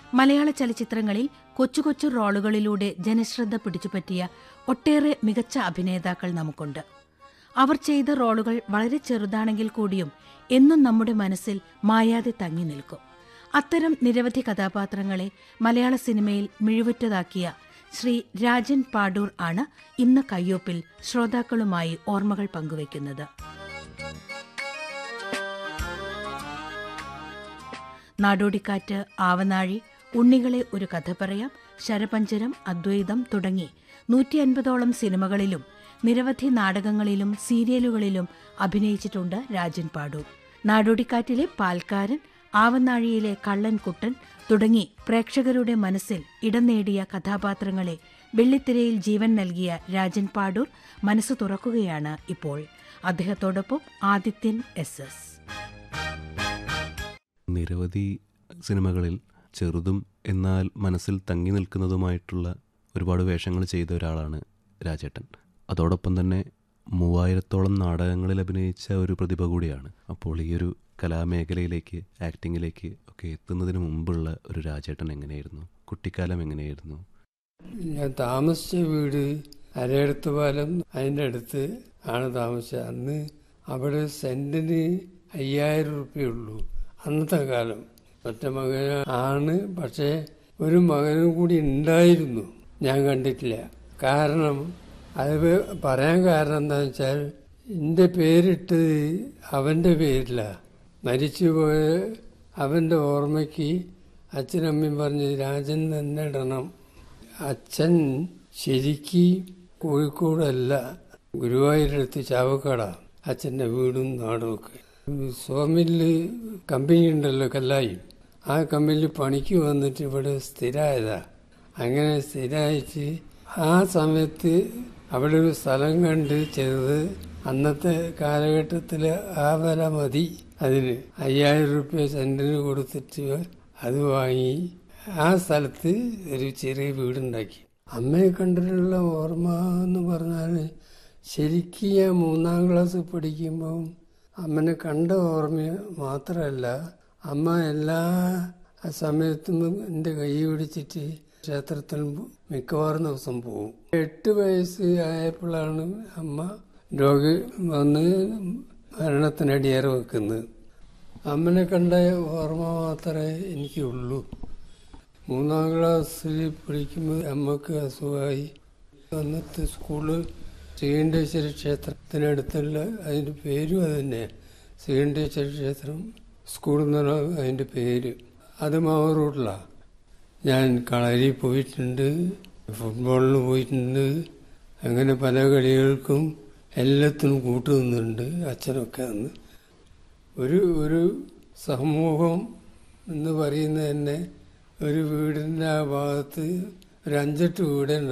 മലയാള ചലച്ചിത്രങ്ങളിൽ കൊച്ചു കൊച്ചു റോളുകളിലൂടെ ജനശ്രദ്ധ പിടിച്ചുപറ്റിയ ഒട്ടേറെ മികച്ച അഭിനേതാക്കൾ നമുക്കുണ്ട് അവർ ചെയ്ത റോളുകൾ വളരെ ചെറുതാണെങ്കിൽ കൂടിയും എന്നും നമ്മുടെ മനസ്സിൽ മായാതെ തങ്ങി നിൽക്കും അത്തരം നിരവധി കഥാപാത്രങ്ങളെ മലയാള സിനിമയിൽ മിഴിവുറ്റതാക്കിയ ശ്രീ രാജൻ പാടൂർ ആണ് ഇന്ന് കയ്യൊപ്പിൽ ശ്രോതാക്കളുമായി ഓർമ്മകൾ പങ്കുവയ്ക്കുന്നത് നാടോടിക്കാറ്റ് ആവനാഴി ഉണ്ണികളെ ഒരു കഥ പറയാം ശരപഞ്ചരം അദ്വൈതം തുടങ്ങി നൂറ്റി അൻപതോളം സിനിമകളിലും നിരവധി നാടകങ്ങളിലും സീരിയലുകളിലും അഭിനയിച്ചിട്ടുണ്ട് രാജൻ പാടൂർ നാടോടിക്കാറ്റിലെ പാൽക്കാരൻ ആവനാഴിയിലെ കള്ളൻ കുട്ടൻ തുടങ്ങി പ്രേക്ഷകരുടെ മനസ്സിൽ ഇടം നേടിയ കഥാപാത്രങ്ങളെ വെള്ളിത്തിരയിൽ ജീവൻ നൽകിയ രാജൻ പാടൂർ മനസ്സ് തുറക്കുകയാണ് ഇപ്പോൾ അദ്ദേഹത്തോടൊപ്പം ആദിത്യൻ എസ് എസ് നിരവധി സിനിമകളിൽ ചെറുതും എന്നാൽ മനസ്സിൽ തങ്ങി നിൽക്കുന്നതുമായിട്ടുള്ള ഒരുപാട് വേഷങ്ങൾ ചെയ്ത ഒരാളാണ് രാജേട്ടൻ അതോടൊപ്പം തന്നെ മൂവായിരത്തോളം നാടകങ്ങളിൽ അഭിനയിച്ച ഒരു പ്രതിഭ കൂടിയാണ് അപ്പോൾ ഈ ഒരു കലാമേഖലയിലേക്ക് ആക്ടിങ്ങിലേക്ക് ഒക്കെ എത്തുന്നതിന് മുമ്പുള്ള ഒരു രാജേട്ടൻ എങ്ങനെയായിരുന്നു കുട്ടിക്കാലം എങ്ങനെയായിരുന്നു ഞാൻ താമസിച്ച വീട് അരയടുത്ത് പാലം അതിൻ്റെ അടുത്ത് ആണ് താമസിച്ചത് അന്ന് അവിടെ സെന്റിന് അയ്യായിരം റുപ്യുള്ളൂ അന്നത്തെ കാലം ഒറ്റ മകൻ ആണ് പക്ഷേ ഒരു മകനും കൂടി ഉണ്ടായിരുന്നു ഞാൻ കണ്ടിട്ടില്ല കാരണം അത് പറയാൻ കാരണം എന്താണെന്ന് വെച്ചാൽ എൻ്റെ പേരിട്ട് അവൻ്റെ പേരില്ല മരിച്ചുപോയ അവൻ്റെ ഓർമ്മയ്ക്ക് അച്ഛനമ്മയും പറഞ്ഞ് രാജൻ തന്നെ ഇടണം അച്ഛൻ ശരിക്ക് കോഴിക്കോടല്ല ഗുരുവായൂരടുത്ത് ചാവക്കാട അച്ഛൻ്റെ വീടും നാടും ഒക്കെ സോമില് കമ്പനി ഉണ്ടല്ലോ കല്ലായി ആ കമ്പനിയിൽ പണിക്ക് വന്നിട്ട് ഇവിടെ സ്ഥിരമായതാ അങ്ങനെ സ്ഥിരമായിട്ട് ആ സമയത്ത് അവിടെ ഒരു സ്ഥലം കണ്ട് ചെയ്തത് അന്നത്തെ കാലഘട്ടത്തിൽ ആ വില മതി അതിന് അയ്യായിരം റുപ്യ സെന്റിന് കൊടുത്തിട്ട് അത് വാങ്ങി ആ സ്ഥലത്ത് ഒരു ചെറിയ വീടുണ്ടാക്കി അമ്മയെ കണ്ടിട്ടുള്ള ഓർമ്മ എന്ന് പറഞ്ഞാൽ ശരിക്കും ഞാൻ മൂന്നാം ക്ലാസ് പഠിക്കുമ്പം അമ്മനെ കണ്ട ഓർമ്മ മാത്രമല്ല അമ്മ എല്ലാ സമയത്തും എൻ്റെ കൈ പിടിച്ചിട്ട് ക്ഷേത്രത്തിൽ മിക്കവാറും ദിവസം പോകും എട്ട് വയസ്സ് ആയപ്പോഴാണ് അമ്മ രോഗി വന്ന് മരണത്തിനടിയേറെ വെക്കുന്നത് അമ്മനെ കണ്ട ഓർമ്മ മാത്രമേ എനിക്കുള്ളൂ മൂന്നാം ക്ലാസ്സിൽ പഠിക്കുമ്പോൾ അമ്മക്ക് അസുഖമായി അന്നത്തെ സ്കൂള് ശ്രീകണ്ഠേശ്വര ക്ഷേത്രത്തിനടുത്തുള്ള അതിൻ്റെ പേരും അത് തന്നെ ശ്രീകണ്ഠേശ്വര ക്ഷേത്രം സ്കൂൾ എന്നാണ് അതിൻ്റെ പേര് അത് മാവൂർ റോഡിലാണ് ഞാൻ കളരി പോയിട്ടുണ്ട് ഫുട്ബോളിന് പോയിട്ടുണ്ട് അങ്ങനെ പല കളികൾക്കും എല്ലാത്തിനും കൂട്ടുനിന്നുണ്ട് അച്ഛനൊക്കെ അന്ന് ഒരു ഒരു സമൂഹം എന്ന് പറയുന്നത് തന്നെ ഒരു വീടിൻ്റെ ആ ഭാഗത്ത് ഒരു അഞ്ചെട്ട് വീടേ